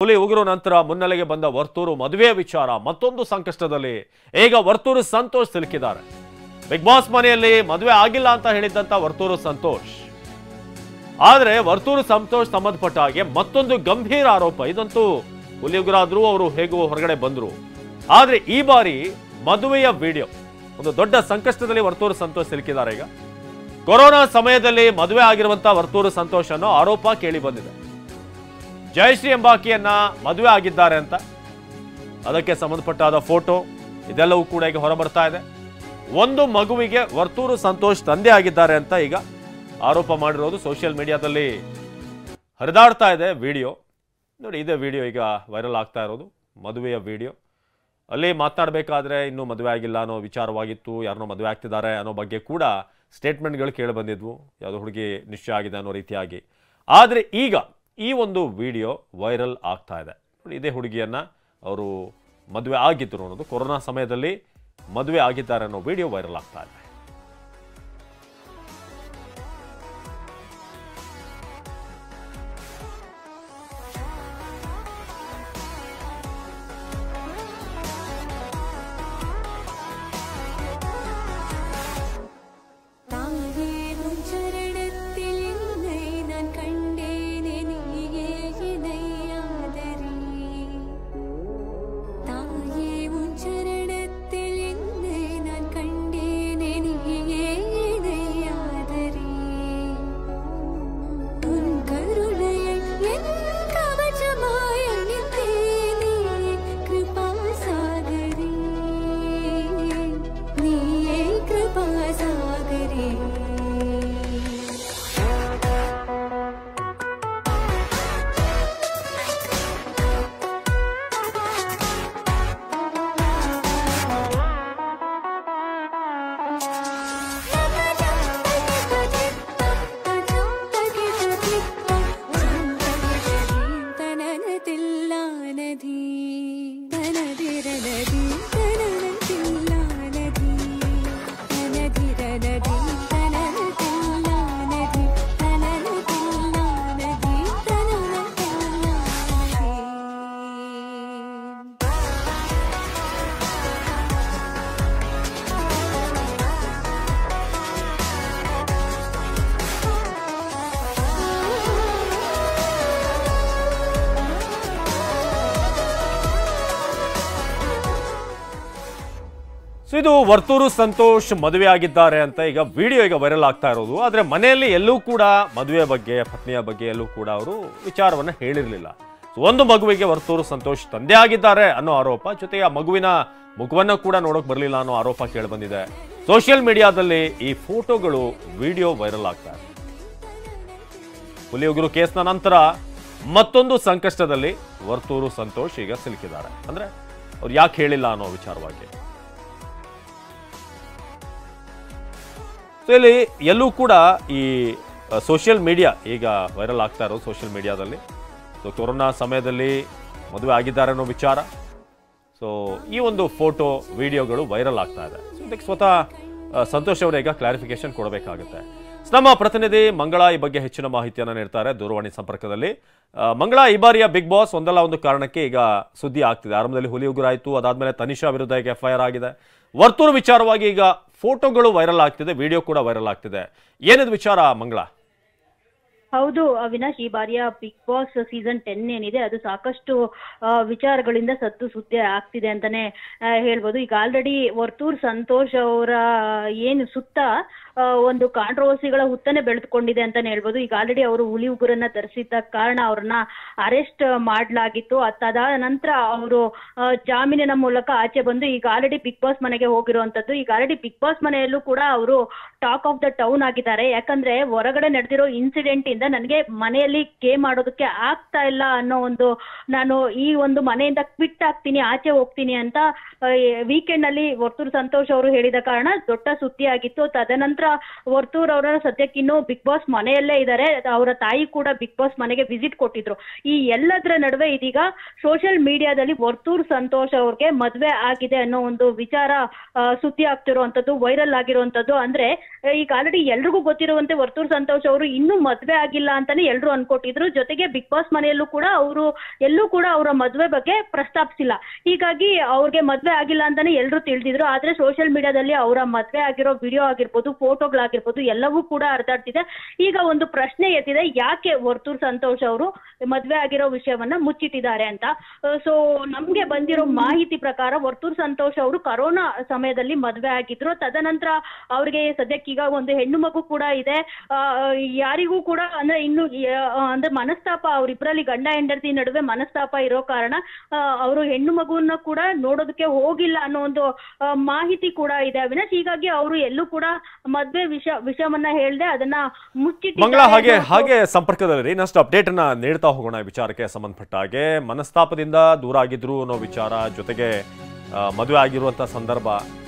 ಹುಲಿ ಉಗುರು ನಂತರ ಮುನ್ನೆಲೆಗೆ ಬಂದ ವರ್ತೂರು ಮದುವೆ ವಿಚಾರ ಮತ್ತೊಂದು ಸಂಕಷ್ಟದಲ್ಲಿ ಈಗ ವರ್ತೂರು ಸಂತೋಷ್ ಸಿಲುಕಿದ್ದಾರೆ ಬಿಗ್ ಬಾಸ್ ಮನೆಯಲ್ಲಿ ಮದುವೆ ಆಗಿಲ್ಲ ಅಂತ ಹೇಳಿದ್ದಂತ ವರ್ತೂರು ಸಂತೋಷ್ ಆದ್ರೆ ವರ್ತೂರು ಸಂತೋಷ್ ಸಂಬಂಧಪಟ್ಟ ಹಾಗೆ ಮತ್ತೊಂದು ಗಂಭೀರ ಆರೋಪ ಇದಂತೂ ಹುಲಿಯುಗರಾದ್ರು ಅವರು ಹೇಗೂ ಹೊರಗಡೆ ಬಂದ್ರು ಆದ್ರೆ ಈ ಬಾರಿ ಮದುವೆಯ ವಿಡಿಯೋ ಒಂದು ದೊಡ್ಡ ಸಂಕಷ್ಟದಲ್ಲಿ ವರ್ತೂರು ಸಂತೋಷ್ ಸಿಲುಕಿದ್ದಾರೆ ಈಗ ಕೊರೋನಾ ಸಮಯದಲ್ಲಿ ಮದುವೆ ಆಗಿರುವಂತ ವರ್ತೂರು ಸಂತೋಷ್ ಅನ್ನೋ ಆರೋಪ ಕೇಳಿ ಬಂದಿದೆ ಜಯಶ್ರೀ ಎಂಬಾಕಿಯನ್ನ ಮದುವೆ ಆಗಿದ್ದಾರೆ ಅಂತ ಅದಕ್ಕೆ ಸಂಬಂಧಪಟ್ಟಾದ ಫೋಟೋ ಇದೆಲ್ಲವೂ ಕೂಡ ಈಗ ಹೊರಬರ್ತಾ ಇದೆ ಒಂದು ಮಗುವಿಗೆ ವರ್ತೂರು ಸಂತೋಷ್ ತಂದೆ ಆಗಿದ್ದಾರೆ ಅಂತ ಈಗ ಆರೋಪ ಮಾಡಿರೋದು ಸೋಷಿಯಲ್ ಮೀಡಿಯಾದಲ್ಲಿ ಹರಿದಾಡ್ತಾ ಇದೆ ವಿಡಿಯೋ ನೋಡಿ ಇದೇ ವಿಡಿಯೋ ಈಗ ವೈರಲ್ ಆಗ್ತಾ ಇರೋದು ಮದುವೆಯ ವಿಡಿಯೋ ಅಲ್ಲಿ ಮಾತನಾಡಬೇಕಾದ್ರೆ ಇನ್ನೂ ಮದುವೆ ಆಗಿಲ್ಲ ಅನ್ನೋ ವಿಚಾರವಾಗಿತ್ತು ಯಾರನ್ನೋ ಮದುವೆ ಆಗ್ತಿದ್ದಾರೆ ಅನ್ನೋ ಬಗ್ಗೆ ಕೂಡ ಸ್ಟೇಟ್ಮೆಂಟ್ಗಳು ಕೇಳಿ ಬಂದಿದ್ವು ಯಾವುದೋ ಹುಡುಗಿ ನಿಶ್ಚಯ ಆಗಿದೆ ಅನ್ನೋ ರೀತಿಯಾಗಿ ಆದರೆ ಈಗ ಈ ಒಂದು ವಿಡಿಯೋ ವೈರಲ್ ಆಗ್ತಾ ಇದೆ ನೋಡಿ ಇದೇ ಹುಡುಗಿಯನ್ನ ಅವರು ಮದುವೆ ಆಗಿದ್ರು ಅನ್ನೋದು ಕೊರೋನಾ ಸಮಯದಲ್ಲಿ ಮದುವೆ ಆಗಿದ್ದಾರೆ ಅನ್ನೋ ವಿಡಿಯೋ ವೈರಲ್ ಆಗ್ತಾ ಇದೆ தாயே உன் சரணத்தில் என்னை நான் கண்டேனே நீயே என்னை ஆதரி தாயே உன் சரணத்தில் என்னை நான் கண்டேனே நீயே என்னை ஆதரி உன் கருணையை என் கவசமாய் அணிந்தேனே கிருபா சாகரே நீயே கிருபா சாகரே ತನನತಿಲ್ಲಾನದಿ ತನದಿರನದಿ ತನನತಿಲ್ಲಾನದಿ ತನದಿರನದಿ ತನನತಿಲ್ಲಾನದಿ ತನನತಿಲ್ಲಾನದಿ ತನನತಿಲ್ಲಾನದಿ ಸೊ ಇದು ವರ್ತೂರು ಸಂತೋಷ್ ಮದುವೆ ಆಗಿದ್ದಾರೆ ಅಂತ ಈಗ ವಿಡಿಯೋ ಈಗ ವೈರಲ್ ಆಗ್ತಾ ಇರೋದು ಆದರೆ ಮನೆಯಲ್ಲಿ ಎಲ್ಲೂ ಕೂಡ ಮದುವೆ ಬಗ್ಗೆ ಪತ್ನಿಯ ಬಗ್ಗೆ ಎಲ್ಲೂ ಕೂಡ ಅವರು ವಿಚಾರವನ್ನು ಹೇಳಿರಲಿಲ್ಲ ಸೊ ಒಂದು ಮಗುವಿಗೆ ವರ್ತೂರು ಸಂತೋಷ್ ತಂದೆ ಆಗಿದ್ದಾರೆ ಅನ್ನೋ ಆರೋಪ ಜೊತೆಗೆ ಆ ಮಗುವಿನ ಮುಖವನ್ನು ಕೂಡ ನೋಡೋಕೆ ಬರಲಿಲ್ಲ ಅನ್ನೋ ಆರೋಪ ಕೇಳಿ ಬಂದಿದೆ ಸೋಷಿಯಲ್ ಮೀಡಿಯಾದಲ್ಲಿ ಈ ಫೋಟೋಗಳು ವಿಡಿಯೋ ವೈರಲ್ ಆಗ್ತಾ ಇದೆ ಹುಲಿಯುಗುರು ಕೇಸ್ನ ನಂತರ ಮತ್ತೊಂದು ಸಂಕಷ್ಟದಲ್ಲಿ ವರ್ತೂರು ಸಂತೋಷ್ ಈಗ ಸಿಲುಕಿದ್ದಾರೆ ಅಂದ್ರೆ ಅವ್ರು ಯಾಕೆ ಹೇಳಿಲ್ಲ ಅನ್ನೋ ವಿಚಾರವಾಗಿ ಸೊ ಇಲ್ಲಿ ಎಲ್ಲೂ ಕೂಡ ಈ ಸೋಷಿಯಲ್ ಮೀಡಿಯಾ ಈಗ ವೈರಲ್ ಆಗ್ತಾ ಇರೋದು ಸೋಷಿಯಲ್ ಮೀಡಿಯಾದಲ್ಲಿ ಸೊ ಕೊರೋನಾ ಸಮಯದಲ್ಲಿ ಮದುವೆ ಆಗಿದ್ದಾರೆ ಅನ್ನೋ ವಿಚಾರ ಸೊ ಈ ಒಂದು ಫೋಟೋ ವಿಡಿಯೋಗಳು ವೈರಲ್ ಆಗ್ತಾ ಇದೆ So, ಇದಕ್ಕೆ ಸ್ವತಃ ಆ, ಸಂತೋಷ್ ಅವರು ಈಗ ಕ್ಲಾರಿಫಿಕೇಶನ್ ಕೊಡಬೇಕಾಗುತ್ತೆ So, ನಮ್ಮ ಪ್ರತಿನಿಧಿ ಮಂಗಳ ಈ ಬಗ್ಗೆ ಹೆಚ್ಚಿನ ಮಾಹಿತಿಯನ್ನು ನೀಡ್ತಾರೆ ದೂರವಾಣಿ ಸಂಪರ್ಕದಲ್ಲಿ ಆ, ಮಂಗಳ ಈ ಬಾರಿಯ ಬಿಗ್ ಬಾಸ್ ಒಂದಲ್ಲ ಒಂದು ಕಾರಣಕ್ಕೆ ಈಗ ಸುದ್ದಿ ಆಗ್ತಿದೆ ಆರಂಭದಲ್ಲಿ ಹುಲಿ ಉಗುರಾಯಿತು ಅದಾದ್ಮೇಲೆ ತನಿಷಾ ವಿರುದ್ಧ ಈಗ ಎಫ್ಐಆರ್ ಆಗಿದೆ ವರ್ತೂರು ವಿಚಾರವಾಗಿ ಈಗ ಫೋಟೋಗಳು ವೈರಲ್ ಆಗ್ತಿದೆ ವಿಡಿಯೋ ಕೂಡ ವೈರಲ್ ಆಗ್ತಿದೆ ಏನಿದು ವಿಚಾರ ಮಂಗಳ ಹೌದು ಅವಿನಾಶ್ ಈ ಬಾರಿಯ ಬಿಗ್ ಬಾಸ್ ಸೀಸನ್ ಟೆನ್ ಏನಿದೆ ಅದು ಸಾಕಷ್ಟು ಆ, ವಿಚಾರಗಳಿಂದ ಸದ್ದು ಸುದ್ದಿ ಆಗ್ತಿದೆ ಅಂತಾನೆ ಆ, ಹೇಳ್ಬೋದು ಈಗ ಆಲ್ರೆಡಿ ವರ್ತೂರ್ ಸಂತೋಷ್ ಅವರ ಏನು ಸುತ್ತ ಆ, ಒಂದು ಕಾಂಟ್ರವರ್ಸಿಗಳ ಹುತ್ತನೆ ಬೆಳೆದುಕೊಂಡಿದೆ ಅಂತಾನೆ ಹೇಳ್ಬೋದು ಈಗ ಆಲ್ರೆಡಿ ಅವರು ಹುಲಿ ಉಗುರನ್ನ ಧರಿಸಿದ್ದ ಕಾರಣ ಅವ್ರನ್ನ ಅರೆಸ್ಟ್ ಮಾಡಲಾಗಿತ್ತು ಅದಾದ ನಂತರ ಅವರು ಜಾಮೀನಿನ ಮೂಲಕ ಆಚೆ ಬಂದು ಈಗ ಆಲ್ರೆಡಿ ಬಿಗ್ ಬಾಸ್ ಮನೆಗೆ ಹೋಗಿರುವಂತದ್ದು ಈಗ ಆಲ್ರೆಡಿ ಬಿಗ್ ಬಾಸ್ ಮನೆಯಲ್ಲೂ ಕೂಡ ಅವರು ಟಾಕ್ ಆಫ್ ದ ಟೌನ್ ಆಗಿದ್ದಾರೆ ಯಾಕಂದ್ರೆ ಹೊರಗಡೆ ನಡೆದಿರೋ ಇನ್ಸಿಡೆಂಟ್ ಇಂದ ನನಗೆ ಮನೆಯಲ್ಲಿ ಗೇಮ್ ಆಡೋದಕ್ಕೆ ಆಗ್ತಾ ಇಲ್ಲ ಅನ್ನೋ ಒಂದು ನಾನು ಈ ಒಂದು ಮನೆಯಿಂದ ಕ್ವಿಟ್ ಆಗ್ತೀನಿ ಆಚೆ ಹೋಗ್ತೀನಿ ಅಂತ ವೀಕೆಂಡ್ ನಲ್ಲಿ ವರ್ತೂರ್ ಸಂತೋಷ್ ಅವರು ಹೇಳಿದ ಕಾರಣ ದೊಡ್ಡ ಸುದ್ದಿ ಆಗಿತ್ತು ತದನಂತರ ವರ್ತೂರ್ ಅವರ ಸದ್ಯಕ್ಕೆ ಇನ್ನು ಬಿಗ್ ಬಾಸ್ ಮನೆಯಲ್ಲೇ ಇದ್ದಾರೆ ಅವರ ತಾಯಿ ಕೂಡ ಬಿಗ್ ಬಾಸ್ ಮನೆಗೆ ವಿಸಿಟ್ ಕೊಟ್ಟಿದ್ರು ಈ ಎಲ್ಲದರ ನಡುವೆ ಇದೀಗ ಸೋಷಿಯಲ್ ಮೀಡಿಯಾದಲ್ಲಿ ವರ್ತೂರ್ ಸಂತೋಷ್ ಅವ್ರಿಗೆ ಮದ್ವೆ ಆಗಿದೆ ಅನ್ನೋ ಒಂದು ವಿಚಾರ ಆ, ಸುದ್ದಿ ಆಗ್ತಿರುವಂತದ್ದು ವೈರಲ್ ಆಗಿರುವಂತದ್ದು ಅಂದ್ರೆ ಈಗ ಆಲ್ರೆಡಿ ಎಲ್ರಿಗೂ ಗೊತ್ತಿರುವಂತೆ ವರ್ತೂರ್ ಸಂತೋಷ್ ಅವರು ಇನ್ನೂ ಮದ್ವೆ ಆಗಿಲ್ಲ ಅಂತಾನೆ ಎಲ್ರು ಅನ್ಕೊಟ್ಟಿದ್ರು ಜೊತೆಗೆ ಬಿಗ್ ಬಾಸ್ ಮನೆಯಲ್ಲೂ ಕೂಡ ಅವರು ಎಲ್ಲೂ ಕೂಡ ಅವರ ಮದ್ವೆ ಬಗ್ಗೆ ಪ್ರಸ್ತಾಪಿಸಿಲ್ಲ ಹೀಗಾಗಿ ಅವ್ರಿಗೆ ಮದ್ವೆ ಆಗಿಲ್ಲ ಅಂತಾನೆ ಎಲ್ರು ತಿಳಿದಿದ್ರು ಆದ್ರೆ ಸೋಷಿಯಲ್ ಮೀಡಿಯಾದಲ್ಲಿ ಅವರ ಮದ್ವೆ ಆಗಿರೋ ವಿಡಿಯೋ ಆಗಿರ್ಬೋದು ಫೋಟೋಗಳಾಗಿರ್ಬೋದು ಎಲ್ಲವೂ ಕೂಡ ಹರಿದಾಡ್ತಿದೆ ಈಗ ಒಂದು ಪ್ರಶ್ನೆ ಎತ್ತಿದೆ ಯಾಕೆ ವರ್ತೂರ್ ಸಂತೋಷ್ ಅವರು ಮದ್ವೆ ಆಗಿರೋ ವಿಷಯವನ್ನ ಮುಚ್ಚಿಟ್ಟಿದ್ದಾರೆ ಅಂತ ಸೊ ನಮ್ಗೆ ಬಂದಿರೋ ಮಾಹಿತಿ ಪ್ರಕಾರ ವರ್ತೂರ್ ಸಂತೋಷ್ ಅವರು ಕರೋನಾ ಸಮಯದಲ್ಲಿ ಮದ್ವೆ ಆಗಿದ್ರು ತದನಂತರ ಅವ್ರಿಗೆ ಸದ್ಯಕ್ಕೀಗ ಒಂದು ಹೆಣ್ಣು ಮಗು ಕೂಡ ಇದೆ ಆ, ಯಾರಿಗೂ ಕೂಡ ಅಂದ್ರೆ ಇನ್ನು ಯ- ಅಂದ್ರೆ ಮನಸ್ತಾಪ ಅವ್ರಿಬ್ರಲ್ಲಿ ಗಂಡ ಹೆಂಡತಿ ನಡುವೆ ಮನಸ್ತಾಪ ಇರೋ ಕಾರಣ ಅವರು ಹೆಣ್ಣು ಮಗುವನ್ನ ಕೂಡ ನೋಡೋದಕ್ಕೆ ಹೋಗಿಲ್ಲ ಅನ್ನೋ ಒಂದು ಆ, ಮಾಹಿತಿ ಕೂಡ ಇದೆ ಅವಿನಾಶ್ ಹೀಗಾಗಿ ಅವರು ಎಲ್ಲೂ ಕೂಡ ಮದ್ವೆ ವಿಷ ವಿಷಯವನ್ನ ಹೇಳ್ದೆ ಅದನ್ನ ಮುಚ್ಚಿಟ್ಟಿದ್ದಾರೆ ಮಂಗಳ ಹಾಗೆ ಅನ್ನೋ- ಹಾಗೆ ಸಂಪರ್ಕದಲ್ಲಿ ಇನ್ನಷ್ಟು ಅಪ್ಡೇಟ್ ಅನ್ನ ನೀಡ್ತಾ ಹೋಗೋಣ ಈ ವಿಚಾರಕ್ಕೆ ಸಂಬಂಧಪಟ್ಟ ಹಾಗೆ ಮನಸ್ತಾಪದಿಂದ ದೂರ ಆಗಿದ್ರು ಅನ್ನೋ ವಿಚಾರ ಜೊತೆಗೆ ಆ, ಮದುವೆ ಆಗಿರುವಂತ ಸಂದರ್ಭ